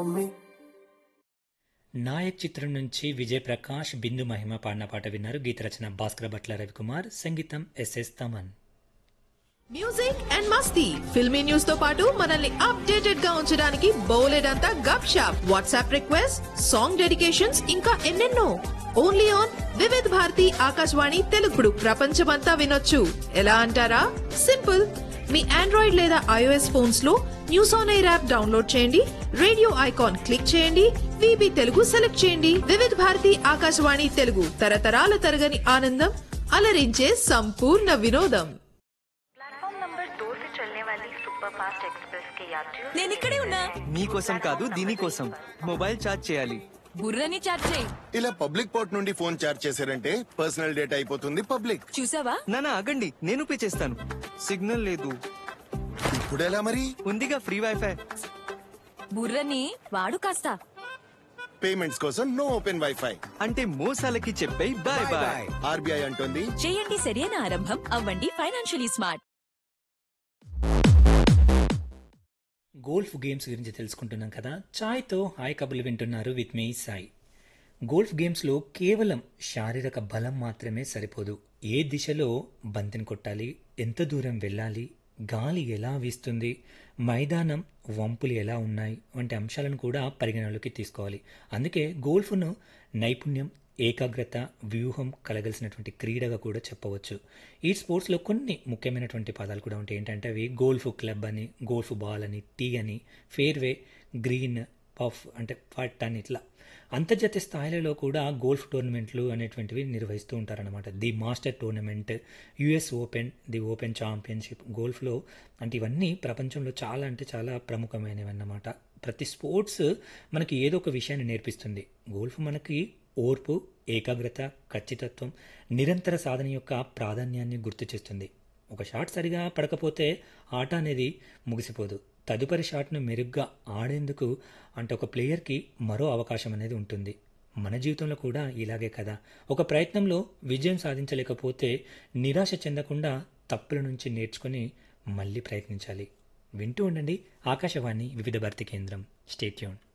me. Naik చిత్రం నుంచి విజయ్ ప్రకాష్ బిందు మహిమ పాడిన పాట విన్నారు గీత రచన భాస్కర భట్ల రవికుమార్ సంగీతం ఎస్ఎస్ తమన్ మ్యూజిక్ అండ్ మస్తీ ఫిల్మీ న్యూస్ తో పాటు మనల్ని అప్డేటెడ్ గా ఉంచడానికి బౌలెడంతా గప్ షాప్ వాట్సాప్ రిక్వెస్ట్ సాంగ్ డెడికేషన్స్ ఇంకా ఎన్నెన్నో ఓన్లీ ఆన్ వివిధ్ భారతి ఆకాశవాణి తెలుగుడు ప్రపంచమంతా వినొచ్చు ఎలా అంటారా సింపుల్ మీ ఆండ్రాయిడ్ లేదా ఐఓఎస్ ఫోన్స్ లో news on air app download చేయండి రేడియో ఐకాన్ క్లిక్ చేయండి విబి తెలుగు సెలెక్ట్ చేయండి వివిధ భారతి ఆకాశవాణి తెలుగు తరతరాల తరగని ఆనందం అలరించే సంపూర్ణ వినోదం प्लेटफॉर्म नंबर दो से चलने वाली सुपरफास्ट एक्सप्रेस के यात्रियों నేను ఇక్కడే ఉన్నా మీకోసం కాదు దీనికోసం మొబైల్ ఛార్జ్ చేయాలి బుర్రని చాట్ చేయి ఇలా పబ్లిక్ పోర్ట్ నుండి ఫోన్ చార్జ్ చేశారంటే పర్సనల్ డేటా అయిపోతుంది పబ్లిక్ చూసావా నానా ఆగండి నేను పే చేస్తాను సిగ్నల్ లేదు ఇప్పుడు ఎలా మరి ఉందిగా ఫ్రీ వైఫై బుర్రని వాడు కాస్త పేమెంట్స్ కోసం నో ఓపెన్ వైఫై అంటే మోసాలకి చెప్పే బాయ్ బాయ్ ఆర్బీఐ అంటోంది చేయండి సరైన ఆరంభం అవ్వండి ఫైనాన్షియలీ స్మార్ట్ గోల్ఫ్ గేమ్స్ గురించి తెలుసుకుంటున్నాం కదా చాయ్తో హాయ్ కబుర్లు వింటున్నారు విత్ మీ సాయి గోల్ఫ్ గేమ్స్లో కేవలం శారీరక బలం మాత్రమే సరిపోదు ఏ దిశలో బంతిని కొట్టాలి ఎంత దూరం వెళ్ళాలి గాలి ఎలా వీస్తుంది మైదానం వంపులు ఎలా ఉన్నాయి వంటి అంశాలను కూడా పరిగణలోకి తీసుకోవాలి అందుకే గోల్ఫ్ను నైపుణ్యం ఏకాగ్రత వ్యూహం కలగలిసినటువంటి క్రీడగా కూడా చెప్పవచ్చు ఈ స్పోర్ట్స్లో కొన్ని ముఖ్యమైనటువంటి పదాలు కూడా ఉంటాయి ఏంటంటే అవి గోల్ఫ్ క్లబ్ అని గోల్ఫ్ బాల్ అని టీ అని ఫేర్వే గ్రీన్ పఫ్ అంటే పట్ అని ఇట్లా అంతర్జాతీయ స్థాయిలలో కూడా గోల్ఫ్ టోర్నమెంట్లు అనేటువంటివి నిర్వహిస్తూ ఉంటారనమాట the master tournament US open the open championship గోల్ఫ్లో అంటే ఇవన్నీ ప్రపంచంలో చాలా అంటే చాలా ప్రముఖమైనవి అన్నమాట ప్రతి స్పోర్ట్స్ మనకి ఏదో ఒక విషయాన్ని నేర్పిస్తుంది గోల్ఫ్ మనకి ఓర్పు ఏకాగ్రత ఖచ్చితత్వం నిరంతర సాధన యొక్క ప్రాధాన్యాన్ని గుర్తు చేస్తుంది ఒక షాట్ సరిగా పడకపోతే ఆట అనేది ముగిసిపోదు తదుపరి షాట్ను మెరుగ్గా ఆడేందుకు అంటే ఒక ప్లేయర్కి మరో అవకాశం అనేది ఉంటుంది మన జీవితంలో కూడా ఇలాగే కదా ఒక ప్రయత్నంలో విజయం సాధించలేకపోతే నిరాశ చెందకుండా తప్పుల నుంచి నేర్చుకొని మళ్ళీ ప్రయత్నించాలి వింటూ ఉండండి ఆకాశవాణి వివిధ భర్తీ కేంద్రం స్టేట్యూన్